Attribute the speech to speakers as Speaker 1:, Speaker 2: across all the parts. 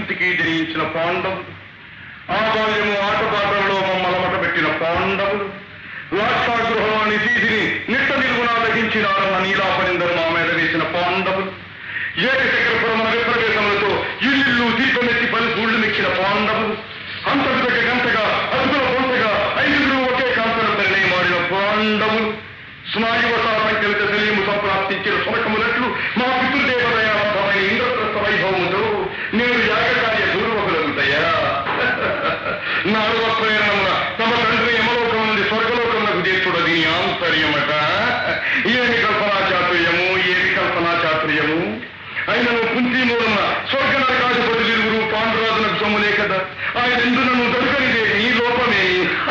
Speaker 1: ఇంటింటికి జయించిన పాండవులు ఆ బాల్యము ఆటపాటలలో మమ్మలమట పెట్టిన పాండవులు లాక్షాగృహంలోని సీదిని నిట్ట నిలుగున దహించినారన్న నీలాపనిందరు మా మీద వేసిన పాండవులు ఏకచక్రపురమున విప్రవేశములతో ఇల్లు దీపమెత్తి పలు సూళ్లు మెక్కిన పాండవులు అంతటికి గంటగా అదుపుల పొంతగా ఐదుగురు ఒకే కాంతన పరిణయమాడిన పాండవులు స్నాయువతారం కలిత తెలియము సంప్రాప్తించిన సురకములట్లు మా పితృదేవదయాత్మైన ఇంద్రప్రస్థ వైభవముతో నేను యాగకార్య దూర్వకులగుతాయా నాలుగవ ప్రేరణమున తమ తండ్రి యమలోకం నుండి స్వర్గలోకములకు చేర్చుడ దీని ఆంతర్యమట ఏమి కల్పనా చాతుర్యము ఏమి కల్పనా చాతుర్యము ఆయనను కుంతి మూలమున స్వర్గ నరకాధిపతులు ఇరువురు పాండురాజునకు సొమ్ములే కదా ఆయన ఎందు నన్ను దొరకనిదే నీ లోపమే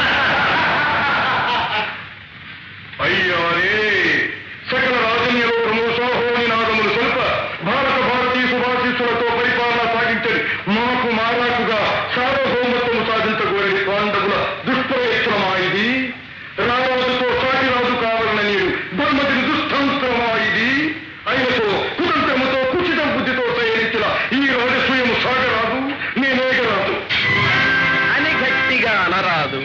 Speaker 1: అయ్యారే సకల రాజన్యలోకము సోహోని నాదములు స్వల్ప భారత భారతీయ సుభాషిస్తులతో పరిపాలన సాగించని మాకు మారాకుగా సార్వభౌమత్వము సాధించగోరని పాండవుల దుష్ప్రయత్నమా ఇది రారాజుతో సాటి రాజు కావాలని నీరు ధర్మతిని దుష్టంత్రమా ఇది అయినతో కుతంత్రముతో కుచిత బుద్ధితో ప్రయాణించిన ఈ రాజస్వయము సాగరాదు నేనేగరాదు
Speaker 2: అని గట్టిగా అనరాదు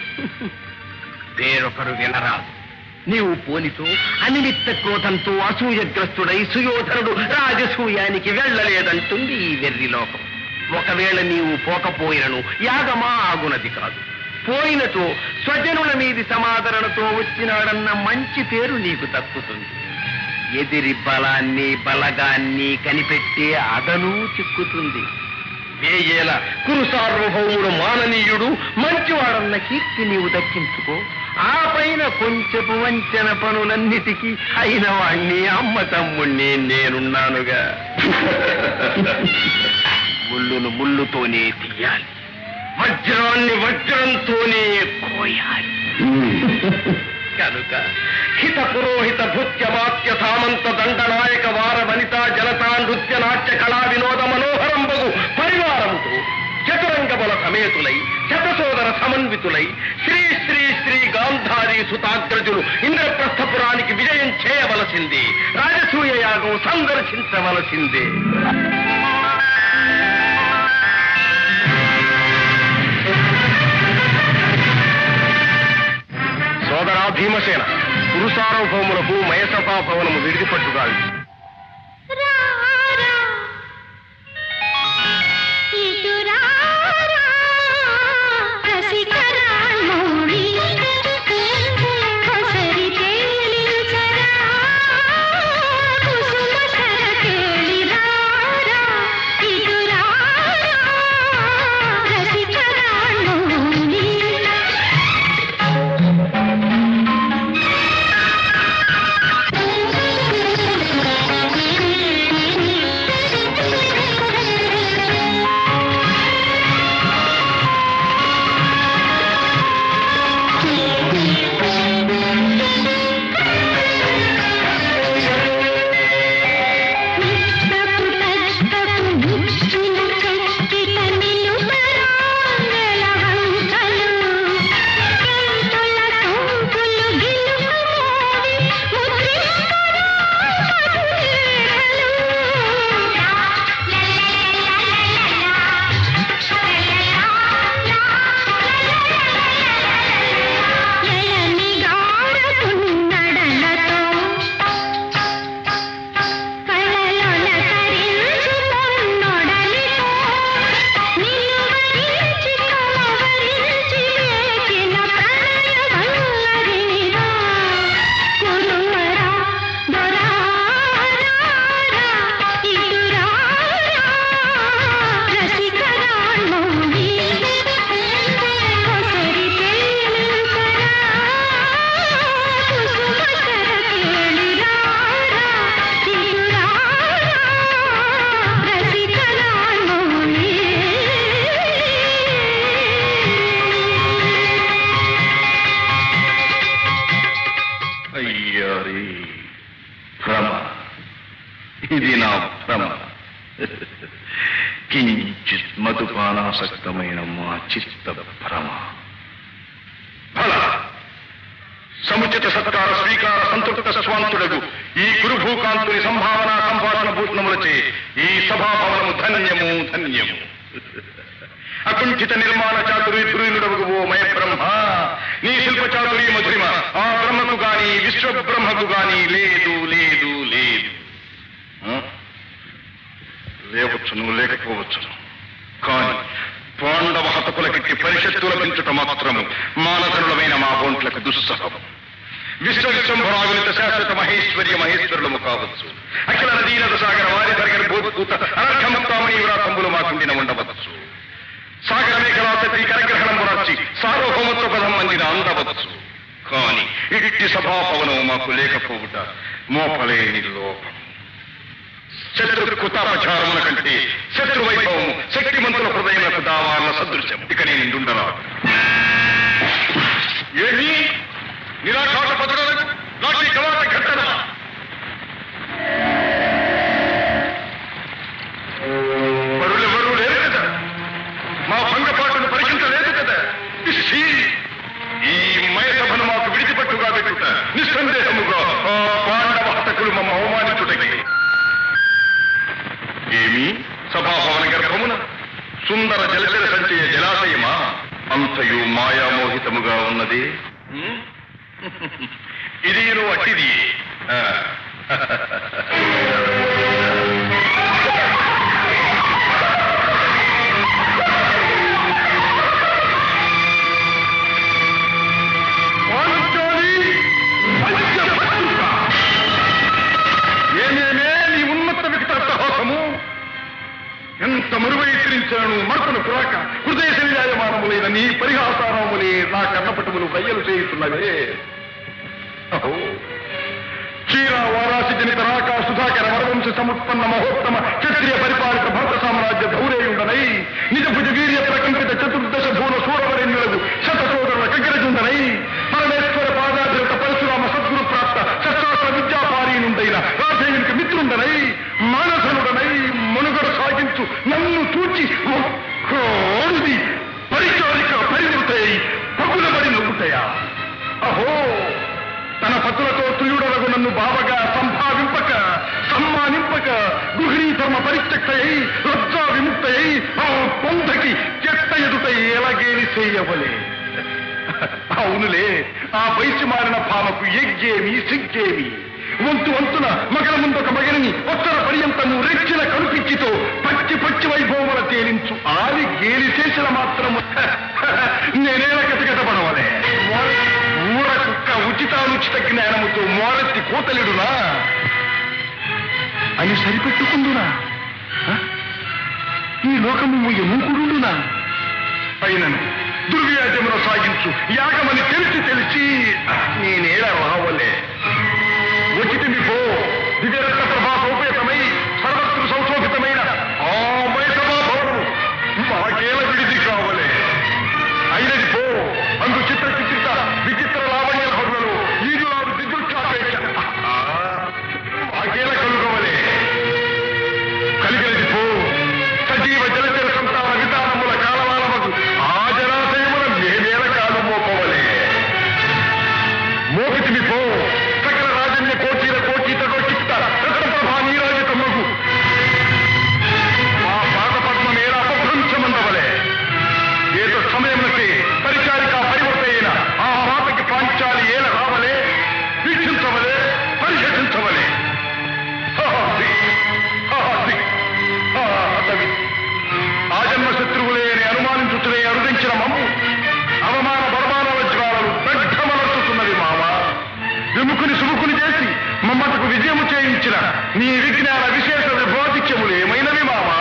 Speaker 2: వేరొకరు వినరాదు నీవు పోనితో అనిమిత్త క్రోధంతో అసూయగ్రస్తుడై సుయోధనుడు రాజసూయానికి వెళ్ళలేదంటుంది ఈ వెర్రి లోకం ఒకవేళ నీవు పోకపోయినను యాగమా ఆగునది కాదు పోయినతో స్వజనుల మీది సమాదరణతో వచ్చినాడన్న మంచి పేరు నీకు దక్కుతుంది ఎదిరి బలాన్ని బలగాన్ని కనిపెట్టే అదను చిక్కుతుంది వేయేల కురు సార్వభౌముడు మాననీయుడు మంచివాడన్న కీర్తి నీవు దక్కించుకో ఆ పైన కొంచెపు వంచన పనులన్నిటికీ అయిన వాణ్ణి అమ్మ తమ్ముణ్ణి నేనున్నానుగా ముళ్ళును ముళ్ళుతోనే తీయాలి వజ్రాన్ని వజ్రంతోనే కోయాలి కనుక హిత పురోహిత భృత్య వాక్య సామంత దండనాయక వార వనిత జనతా నృత్య నాట్య కళా వినోద మనోహరంబగు పరివారముతో చతురంగ బల సమేతులై శతసోదర సమన్వితులై శ్రీ శ్రీ శ్రీ గాంధారి సుతాగ్రజులు ఇంద్రప్రస్థపురానికి విజయం చేయవలసింది రాజసూయ యాగం సందర్శించవలసిందే సోదరా భీమసేన పురుషార్వభౌములకు మయసభా భవనము విడిదిపట్టుగాలి
Speaker 3: రారా ఇటు రారా రసికరామౌళి కొసరి తేలించరా కుసుమ సరకేళి రారా ఇటు రారా రసికరామౌళి కళ్ళలోన కరించు పొన్నొడలితో నిలువరించి కలవరించి లేచిన ప్రణయ వల్లరినిరా కురువరా దొరారా ఇటురా రసికరాణి కొసరి తేలించరా కుసుమ సరకేళిరా
Speaker 1: అయ్యారి భ్రమ ఇది నా భ్రమ కించిత్ మధుపానాసక్తమైన మా చిత్త భ్రమ ఫల సముచిత సత్కార స్వీకార సంతృప్త స్వాంతుడగు ఈ గురుభూకాంతుని సంభావన సంభాషణ భూషణములచే ఈ సభాభవనము ధన్యము ధన్యము అకుంఠిత నిర్మాణ చాతుర్యుడవగు ఓ మయ బ్రహ్మ నీ శిల్ప చాతుర్య మధురిమ ఆ బ్రహ్మకు గాని విశ్వ బ్రహ్మకు గాని లేదు లేదు లేదు ఆ? లేవచ్చును లేకపోవచ్చును కాని పాండవ హతకులకి పరిషత్తు లభించుట మాత్రము మానసరులమైన మా బొంట్లకు దుస్సహం విశ్వ విశ్వంభరాగులిత శాశ్వత మహేశ్వర్య మహేశ్వరులము కావచ్చు అఖిల నదీనద సాగర వారి దగ్గర బోధపూత అనర్థమత్తామని వ్రాతంబులు మాకుండిన ఉండవచ్చు సాగర మేఘలాసతి కరగ్రహణం రాచి సార్వభౌమత్వ పదం మందిన అందవచ్చు కాని ఇట్టి సభాపవనం మాకు లేకపోవుట మోపలేని లోపం శత్రు కుతాపచారముల కంటే శత్రు వైభవము శక్తిమంతుల హృదయములకు దావాల సదృశ్యం ఇక నేను నుండరా ఏమి నిరాఘాట పదులకు నాటి కవాత ఘట్టన పరులెవరూ లేరు కదా మా భంగపాటును పరికించలేదు కదా ఇస్సీ! ఈ మయసభను మాకు విడిచిపట్టుగా పెట్టుట నిస్సందేహముగా ఆ పాండవ హతకులు మమ్మ అవమానించుటకి ఏమి సభాభవన గర్భమున సుందర జలచర సంచయ జలాశయమా అంతయు మాయామోహితముగా ఉన్నది హ్మ్? ఇది నువ్వు అట్టిది ఆ. పాంచాలి పంచభద్రుక. ఏమేమే నీ ఉన్నత వికట సాహసము ఎంత మరువైత్రించాను మరతను పురాక హృదయ శరీరాయమానములైన నీ పరిహాసారములే నా కన్నపటములు బయ్యలు చేయుతున్నవే అహో క్షీర వారాసి జనిత రాక సుధాకర వరవంశ సముత్పన్న మహోత్తమ క్షత్రియ పరిపాలిత భరత సామ్రాజ్య ధౌరేయుండనై నిజ భుజ వీర్య ప్రకంపిత చతుర్దశ భూల సూరవరెన్యులకు శత సోదరుల కగ్రజుండనై పరమేశ్వర పాదాధిరత పరశురామ సద్గురు ప్రాప్త శస్త్రాస్త్ర విద్యాపారీనుండైన రాజేయునికి మిత్రుండనై మానసనుడనై మనుగడ సాగించు నన్ను చూచి ఒక్కోడిది పరిచారిక పరిమితై పగులబడి నవ్వుతాయా అహో తన పతులతో తుయుడలకు నన్ను బావగా సంభావింపక సమ్మానింపక గృహిణీ ధర్మ పరిత్యక్తయై లజ్జా విముక్తయై ఆ పొందకి చెత్త ఎదుట ఎలాగేని చేయవలే అవునులే ఆ వయసు మారిన భామకు ఎగ్గేమి సిగ్గేమి వంతు వంతున మగల ముందొక మగనిని ఒత్తర పర్యంతము రెచ్చిన కనుపిచ్చితో పచ్చి పచ్చి వైభవముల తేలించు ఆలి గేలి చేసిన మాత్రము నేనేల కటకటపడవలే ఊర కుక్క ఉచితానుచిత జ్ఞానముతో మోరెత్తి కూతలిడునా అని సరిపెట్టుకుందునా హ? ఈ లోకము ఎముకుడునా అయినను దుర్వ్యాజమును సాగించు యాగమని తెలిసి తెలిసి నేనేలా రావలే ఉచితిమి పో దివ్యరత్న ప్రభా సౌపేతమై సర్వత్రు సంశోభితమైన ఆ మైసభా భవనము మాకేల విడిది కావలే అయినది పో అందు చిత్ర చిత్రిత విచిత్ర లావణ్య భరులలో ఈదులాడు దిగుక్షాపేక్ష మాకేల కలుగవలే కలిగినది పో సజీవ జలచర సంతాన విధానముల కాలవాలమకు ఆ జలాశయముల మేమేల కాలు మోపవలే మోపితిమి పో సకల రాజన్య కోటీల కోటీత కోటిత రత్నప్రభా నీరాజితమ్మకు మా పాద పద్మమేల అపభ్రంశమందవలే ఏదో సమయమునకి పరిచారిక పరివర్తయిన ఆ మాతకి పాంచాలి ఏల రావలే వీక్షించవలే పరిశీలించవలే హాది, హాది, హాదవి. ఆ జన్మ శత్రువులే అని అనుమానించుతునే అరుదించిన మమ్ము అవమాన బలమాన వజ్రాలను దగ్ధమలర్చుతున్నది మామ విముఖుని సుముఖుని చేసి మమ్మటకు విజయము చేయించిన నీ విజ్ఞాన విశేష విభోధిక్యములు ఏమైనవి మామా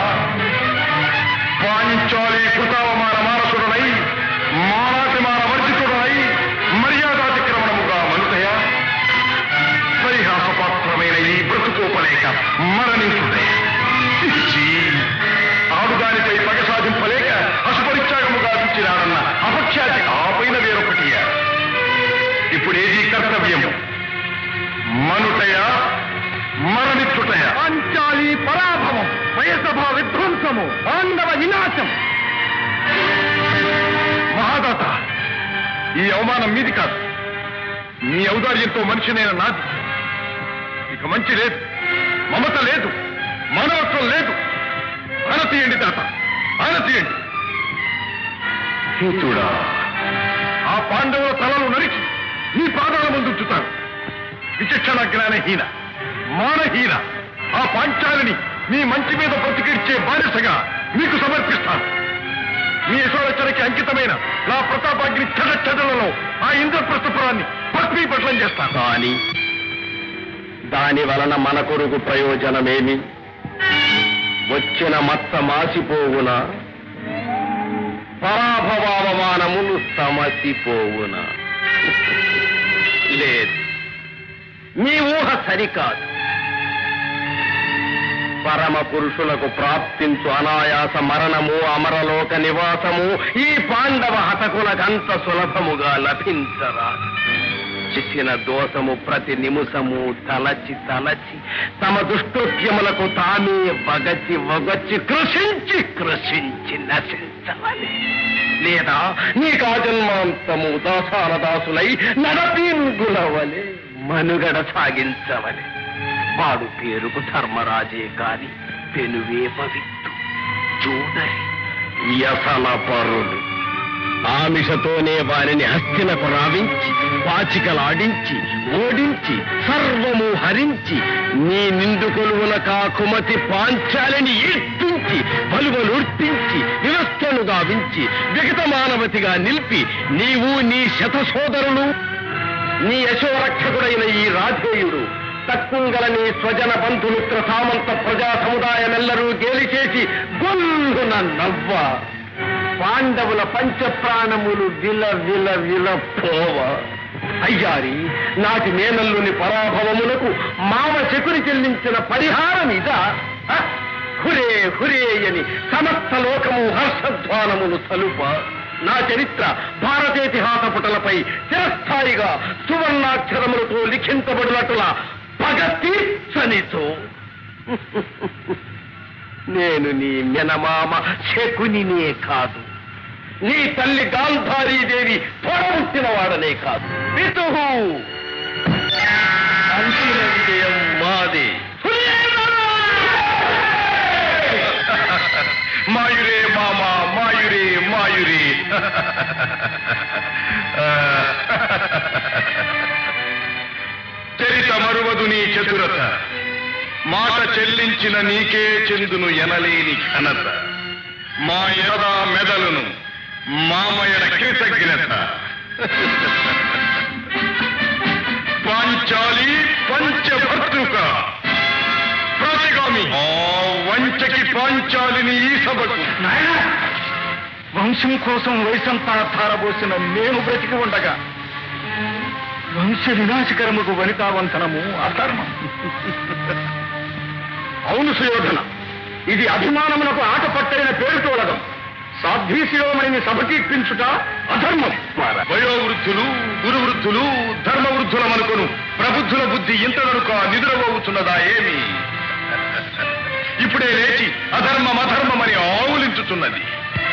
Speaker 1: పాంచాలి కృతావమాన మానసుడనై మానాతిమాన వర్జితుడనై మర్యాదాతిక్రమణముగా మనుతయ పరిహాసపాత్రమైన ఈ బ్రతుకోపలేక మరణించుడే ఇచ్చి ఆడుదానిపై పగ సాధింపలేక అసుపరిత్యాగముగా చూచినాడన్న అపఖ్యాతి ఆపైన వేరొకటియా ఇప్పుడేది కర్తవ్యము మనుటయ మరణించుటయ
Speaker 2: పాంచాలి పరాభవం వయసభ విధ్వంసము పాండవ వినాశం
Speaker 1: మహాదాత ఈ అవమానం మీది కాదు మీ ఔదార్యంతో మనిషినైన నాది ఇక మంచి లేదు మమత లేదు మానవత్వం లేదు భారతీయండి దాత ఆయన తీయండి హితుడా ఆ పాండవుల తలలు నరికి నీ పాదాల ముందు ఉంచుతాను విచక్షణ జ్ఞానహీన మానహీన ఆ పాంచాలిని మీ మంచి మీద బ్రతికిడ్చే బానిసగా మీకు సమర్పిస్తాను మీ యశోరచనకి అంకితమైన నా ప్రతాపాగ్ని చెడ చెదలలో ఆ ఇంద్రప్రస్థపురాన్ని భస్మీపట్లం చేస్తాను
Speaker 2: కానీ దాని వలన మన కొరకు ప్రయోజనమేమి వచ్చిన మత్త మాసిపోవునా పరాభవావమానములు సమసిపోవునా లేదు మీ ఊహ సరికాదు పరమ పురుషులకు ప్రాప్తించు అనాయాస మరణము అమరలోక నివాసము ఈ పాండవ హతకులకంత సులభముగా లభించరాదు చేసిన దోషము ప్రతి నిమిషము తలచి తలచి తమ దుష్టోద్యములకు తామే వగచి వగచి కృషించి కృషించి నశించవలే లేదా నీకు ఆజన్మాంతము దాసాల దాసులై నడపీంగులవలే మనుగడ సాగించవలే వాడు పేరుకు ధర్మరాజే కాని పెనువేపవిత్తు చూడరి వ్యసన పరుడు ఆమిషతోనే వారిని హస్తినకు రావించి పాచికలాడించి ఓడించి సర్వము హరించి నీ నిండు కొలువున కాకుమతి పాంచాలని ఈడ్పించి పలువలుర్పించి వివస్థను గావించి విగత మానవతిగా నిలిపి నీవు నీ శత సోదరులు నీ యశోరక్షకుడైన ఈ రాధేయుడు తక్కుంగల నీ స్వజన బంధుమిత్ర సామంత ప్రజా సముదాయమెల్లరూ గేలి చేసి గొల్లున నవ్వ పాండవుల పంచప్రాణములు విల విల విల పోవ అయ్యారి నాటి నేనల్లుని పరాభవములకు మామ శకుని చెల్లించిన పరిహారం ఇదా హ? హురే హురే అని సమస్త లోకము హర్షధ్వానములు సలుప నా చరిత్ర భారతేతిహాస పుటలపై చిరస్థాయిగా సువర్ణాక్షరములతో లిఖించబడినట్ల పగ తీర్చనితో నేను నీ మెనమామ శకునినే కాదు నీ తల్లి గాంధారీదేవి పొడబుట్టిన వాడనే కాదు పితుహు అంతిమ విజయం మాదే
Speaker 1: మాయురే మామ మాయురే మాయురే చరిత మరువదు నీ చతురత మాట చెల్లించిన నీకే చెందును ఎనలేని ఘనత మా ఎద మెదలును మామయడ కృతజ్ఞత పాంచాలి పంచభర్తృక ప్రతిగామి ఆ వంచకి పాంచాలిని ఈ సభకు
Speaker 2: వంశం కోసం వయసంతా ధారబోసిన మేము బ్రతికి ఉండగా వంశ వినాశకరముకు వనితావంతనము అధర్మం అవును సుయోధన ఇది అభిమానమునకు ఆట పట్టైన పేరు తోలడం సాధ్వీ శిరోమణిని సభకీర్పించుట అధర్మం
Speaker 1: వయోవృద్ధులు గురువృద్ధులు ధర్మవృద్ధులమనుకొను ప్రబుద్ధుల బుద్ధి ఇంతవరకు నిద్రపోవుచున్నదా ఏమి ఇప్పుడే లేచి అధర్మం అధర్మమని ఆవులించుచున్నది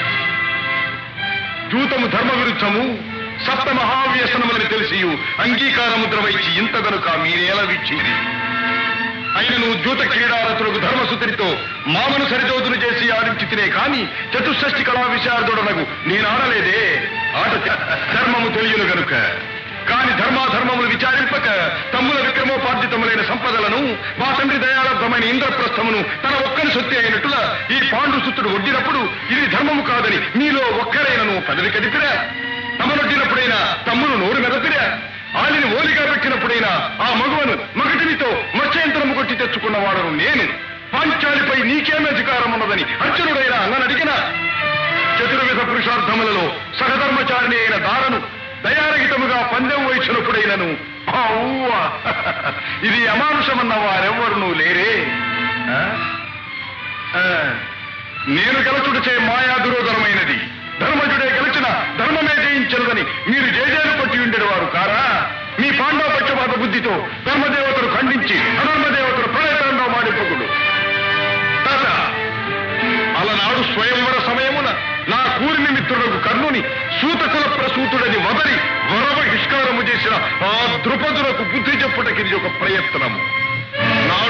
Speaker 1: దూతము ధర్మ విరుద్ధము సప్త మహావ్యసనములని తెలిసి అంగీకారముద్ర వైచి ఇంత గనుక మీరేలా విచ్చింది అయినను జూత క్రీడారతులకు ధర్మసుతుడితో మామను సరిదోదులు చేసి ఆడించి తినే కాని చతుషష్టి కళా విశారదుడనగు నేను ఆడలేదే ఆట ధర్మము తెలియను గనుక కాని ధర్మాధర్మములు విచారింపక తమ్ముల విక్రమోపార్జితములైన సంపదలను మా తండ్రి దయాలబ్ధమైన ఇంద్రప్రస్థమును తన ఒక్కని సొత్తి అయినట్టులా ఈ పాండు సుత్తుడు ఒడ్డినప్పుడు ఇది ధర్మము కాదని మీలో ఒక్కరైనను పదవి కదిపిరా తమనొడ్డినప్పుడైనా తమ్మును నోరు మెదపిరా ఆలిని ఓలిగా పెట్టినప్పుడైనా ఆ మగువను మగటినితో మత్స్యంతరము కొట్టి తెచ్చుకున్న వాడను నేను పాంచాలిపై నీకేం అధికారం ఉన్నదని అర్జునుడైనా నన్ను అడిగిన చతుర్విధ పురుషార్థములలో సహధర్మచారిణి అయిన దారను దయారహితముగా పందెం వహించినప్పుడైనను అవ్వ ఇది అమానుషమన్న వారెవ్వరును లేరే ఆ? ఆ, నేను గెలచుడిచే మాయా దురోధనమైనది ధర్మజుడే గెలిచిన ధర్మమే జయించనుదని మీరు జయజయలు పట్టి ఉండేవారు కారా మీ పాండవ పక్షపాత బుద్ధితో ధర్మదేవతను ఖండించి అధర్మదేవతను ప్రళయతంగా మాడిపోకుడు తాత అలనాడు స్వయంవర సమయమున నా కూరిని మిత్రులకు కర్ణుని సూతకుల ప్రసూతుడని వదలి వరబహిష్కారము చేసిన ఆ ద్రుపదులకు బుద్ధి చెప్పుటకి ఇది ఒక ప్రయత్నము నాడు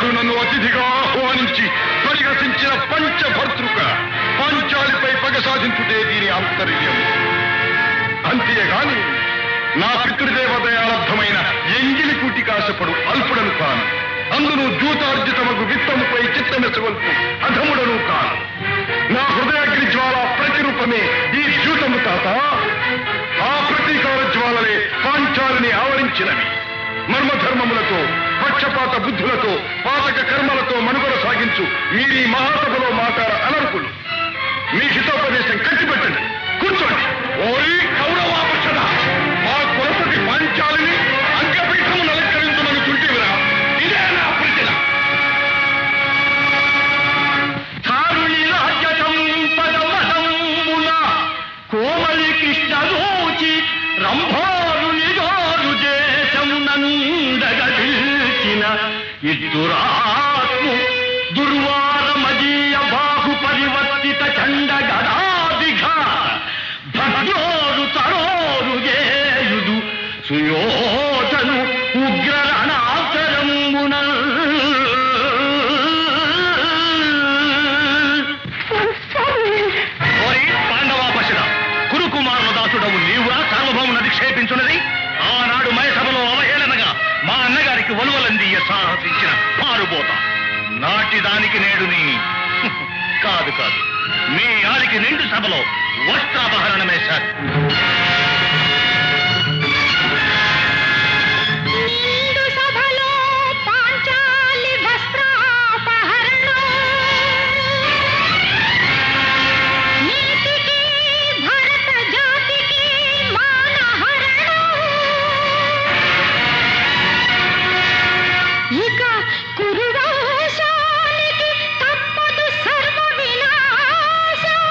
Speaker 1: నన్ను అతిథిగా ఆహ్వానించి పరిహసించిన పంచభర్తృక పాంచాలిపై పగ సాధించుటే దీని ఆంతర్యం అంతేగాని నా పితృదేవదయాలబ్ధమైన ఎంగిలి కూటి కాశపడు అల్పుడను కాను అందును జూతార్జితమగు విత్తముపై చిత్తమెసవల్పు అధముడను కాను నా హృదయాగ్ని జ్వాల ప్రతిరూపమే ఈ జూతము తాత ఆ ప్రతీకార జ్వాలలే పాంచాలిని ఆవరించినవి మర్మధర్మములతో పక్షపాత బుద్ధులతో పాతక కర్మలతో మనుగడ సాగించు మీరీ మహాసభలో మాటాడ అనర్హులు మీ హితోపదేశం కట్టిపెట్టండి కూర్చోండి ఓరి కౌరవాపక్షద మా కులపతి పాంచాలిని అంగపీఠము నలంకరించమని చుంటివిరా ఇదే నా ప్రతిన
Speaker 2: ధారుని రాజ్యతం పదమదమున కోమలి కృష్ణ రోచి రంభారుని జోరు దేశమునందగదిల్చిన ఇద్దురాత్ము దుర్వారమజీయ బాహు పరివర్తిత చండ గదాదిఘ భద్రోరు తరోరు జేయుదు సుయోధను ఉగ్ర ఓరి పాండవాపశుడ కురుకుమారుల దాసుడవు నీవురా సార్వభౌమును అధిక్షేపించున్నది ఆనాడు మయసభలో అవహేళనగా మా అన్నగారికి వలువలందియ సాహసించిన పారుబోత నాటి దానికి నేడు నీ కాదు కాదు మీ ఆడికి నిండు సభలో వస్త్రాపహరణమే సార్
Speaker 3: నిండు సభలో పాంచాలి వస్త్రాపహరణం నీతికి భరత జాతికి మానహరణం ఇక కురువంశానికి తప్పదు సర్వ వినాశం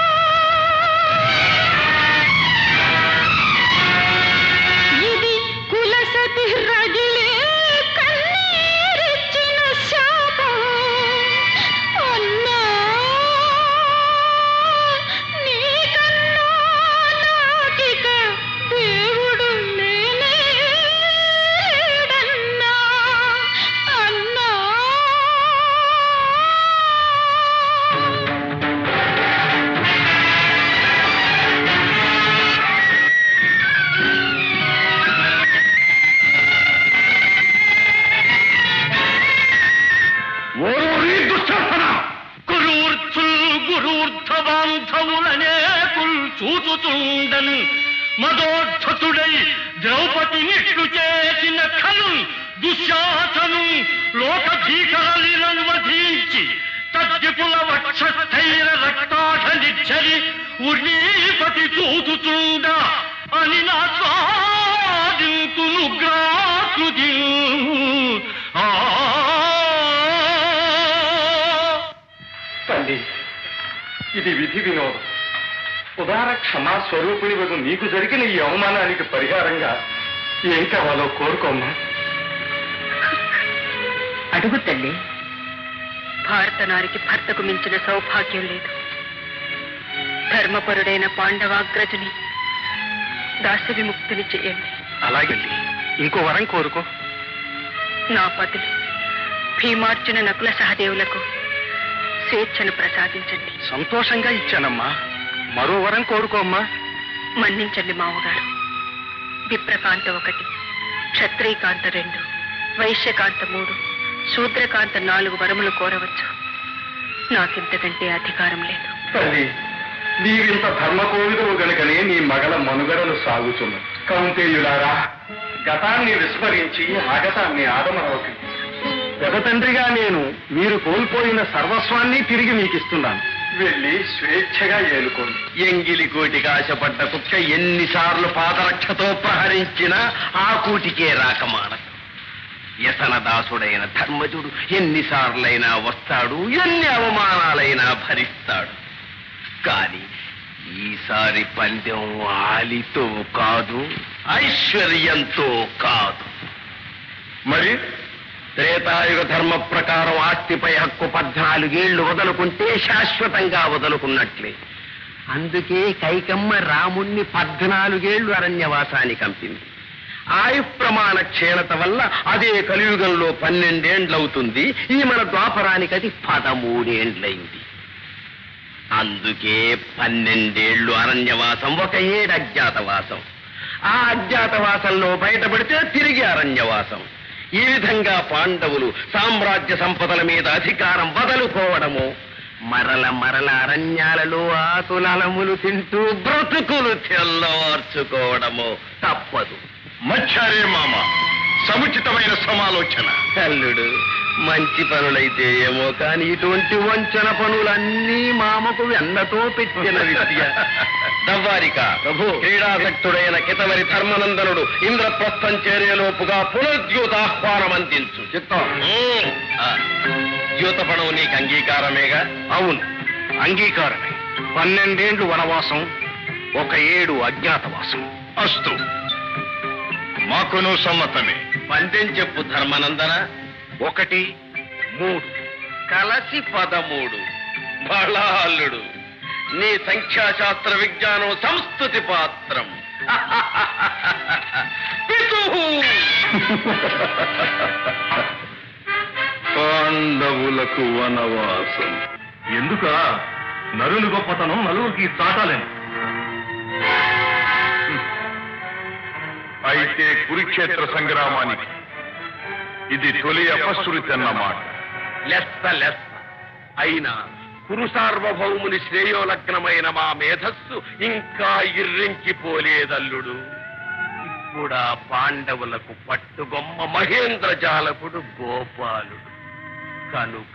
Speaker 3: ఇది కులసతి రగిలే కన్నీరిచ్చిన శాపం అన్నా నీకన్నా నాకిక దేవుడు లేనేడన్నా అన్నా
Speaker 1: ఓరోరి దుశ్శాసన
Speaker 2: గురూర్చుల్ గురూర్ధవాంధవులనే కుల్ చూచుచుండను మదోద్ధతుడై ద్రౌపది నిట్లు చేసిన ఖలు దుశ్శాసను లోక భీకరలీలను వధించి తద్విపుల వక్షస్థైర రక్తాఢ నిచ్చరి ఉర్ణీపతి చూచుచుండ అని నా స్వాదింతును గ్రాకృతి ఆ
Speaker 1: తల్లి ఇది విధి వినోదం ఉదార క్షమా స్వరూపిణి వదు నీకు జరిగిన ఈ అవమానానికి పరిహారంగా ఏం కావాలో కోరుకోమ్మా
Speaker 4: అడుగు తల్లి భారత నారికి భర్తకు మించిన సౌభాగ్యం లేదు ధర్మపరుడైన పాండవాగ్రజుని దాస్య విముక్తిని చేయండి
Speaker 1: అలాగండి ఇంకో వరం కోరుకో
Speaker 4: నా పతులు భీమార్జున నకుల సహదేవులకు స్వేచ్ఛను ప్రసాదించండి
Speaker 1: సంతోషంగా ఇచ్చానమ్మా మరో వరం కోరుకోమ్మా
Speaker 4: మన్నించండి మామగారు విప్రకాంత ఒకటి క్షత్రియకాంత రెండు వైశ్యకాంత మూడు శూద్రకాంత నాలుగు వరములు కోరవచ్చు నాకింతకంటే అధికారం లేదు
Speaker 1: తల్లి నీవింత ధర్మకోవిదవు గనుకనే నీ మగల మనుగడలు సాగుతున్నది కౌంతేయులారా గతాన్ని విస్మరించి ఆగతాన్ని ఆదమరవకి పెదతండ్రిగా నేను మీరు కోల్పోయిన సర్వస్వాన్ని తిరిగి మీకు ఇస్తున్నాను వెళ్ళి స్వేచ్ఛగా ఏలుకోండి
Speaker 2: ఎంగిలి కోటికి ఆశపడ్డ కుక్క ఎన్నిసార్లు పాదరక్షతో ప్రహరించినా ఆ కూటికే రాకమానదు యతన దాసుడైన ధర్మజుడు ఎన్నిసార్లైనా వస్తాడు ఎన్ని అవమానాలైనా భరిస్తాడు కాని ఈసారి పందెం ఆలితో కాదు ఐశ్వర్యంతో కాదు
Speaker 1: మరి
Speaker 2: త్రేతాయుగ ధర్మ ప్రకారం ఆస్తిపై హక్కు పద్నాలుగేళ్లు వదులుకుంటే శాశ్వతంగా వదులుకున్నట్లే అందుకే కైకమ్మ రాముణ్ణి పద్నాలుగేళ్లు అరణ్యవాసానికి పంపింది
Speaker 5: ఆయు ప్రమాణ క్షీణత వల్ల అదే కలియుగంలో పన్నెండేండ్లవుతుంది ఈ మన ద్వాపరానికి అది పదమూడేండ్లైంది అందుకే పన్నెండేళ్లు అరణ్యవాసం ఒక ఏడు అజ్ఞాతవాసం ఆ అజ్ఞాతవాసంలో బయటపడితే తిరిగి అరణ్యవాసం ఈ విధంగా పాండవులు సామ్రాజ్య సంపదల మీద అధికారం వదులుకోవడము మరల మరల అరణ్యాలలో ఆకులలములు తింటూ బ్రతుకులు తెల్లవార్చుకోవడము తప్పదు
Speaker 1: మచ్చారే మామ సముచితమైన సమాలోచన
Speaker 5: తల్లుడు మంచి పనులైతే ఏమో కానీ ఇటువంటి వంచన పనులన్నీ మామకు వెన్నతో పెట్టిన విద్య దవ్వారిక ప్రభు క్రీడాసక్తుడైన కితవరి ధర్మనందనుడు ఇంద్రప్రస్థం చేరేలోపుగా పునర్ద్యూత ఆహ్వానం అందించు చిత్తం ద్యూతపణం నీకు అంగీకారమేగా
Speaker 1: అవును అంగీకారమే పన్నెండేండ్లు వనవాసం ఒక ఏడు అజ్ఞాతవాసం అస్తు మాకును సమ్మతమే
Speaker 5: పందెం చెప్పు ధర్మనందన
Speaker 1: ఒకటి మూడు
Speaker 5: కలసి పదమూడు బళాలుడు నీ సంఖ్యాశాస్త్ర విజ్ఞానం సంస్కృతి పాత్రం పితుహు!
Speaker 1: పాండవులకు వనవాసం ఎందుక నరుని గొప్పతనం నలుగురికి చాటాలేను అయితే కురుక్షేత్ర సంగ్రామానికి ఇది తొలి అపశృతి అన్నమాట
Speaker 5: లెస్స లెస్స అయినా కురు సార్వభౌముని శ్రేయోలగ్నమైన మా మేధస్సు ఇంకా ఇర్రించిపోలేదల్లుడు ఇప్పుడా పాండవులకు పట్టుగొమ్మ మహేంద్ర జాలకుడు గోపాలుడు కనుక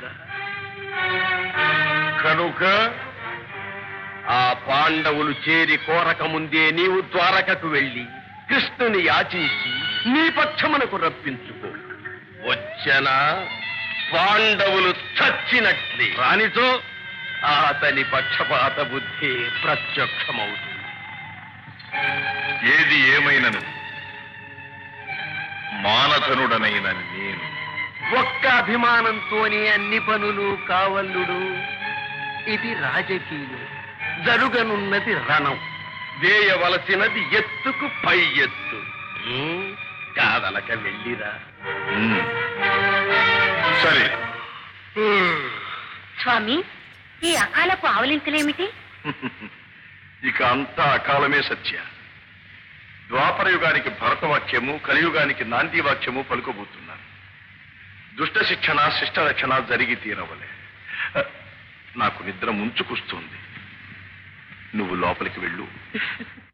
Speaker 1: కనుక
Speaker 5: ఆ పాండవులు చేరి కోరక ముందే నీవు ద్వారకకు వెళ్ళి కృష్ణుని యాచించి నీ పక్షమునకు రప్పించుకో వచ్చన పాండవులు చచ్చినట్లే రానితో అతని పక్షపాత బుద్ధి ప్రత్యక్షమవుతుంది
Speaker 1: ఏది ఏమైనను మానధనుడనైన నేను
Speaker 5: ఒక్క అభిమానంతోనే అన్ని పనులు కావల్లుడు ఇది రాజకీయం జరుగనున్నది రణం వేయవలసినది ఎత్తుకు పై ఎత్తు ఉమ్, కాదలక వెళ్ళిరా
Speaker 1: ఉమ్. సరే
Speaker 4: స్వామి ఈ అకాలపు ఆవలింతలేమిటి
Speaker 1: ఇక అంతా అకాలమే సత్య ద్వాపర యుగానికి భరతవాక్యము కలియుగానికి నాంది వాక్యము పలుకోబోతున్నారు దుష్ట శిక్షణ శిష్ట రక్షణ జరిగి తీరవలే నాకు నిద్ర ముంచుకొస్తుంది నువ్వు లోపలికి వెళ్ళు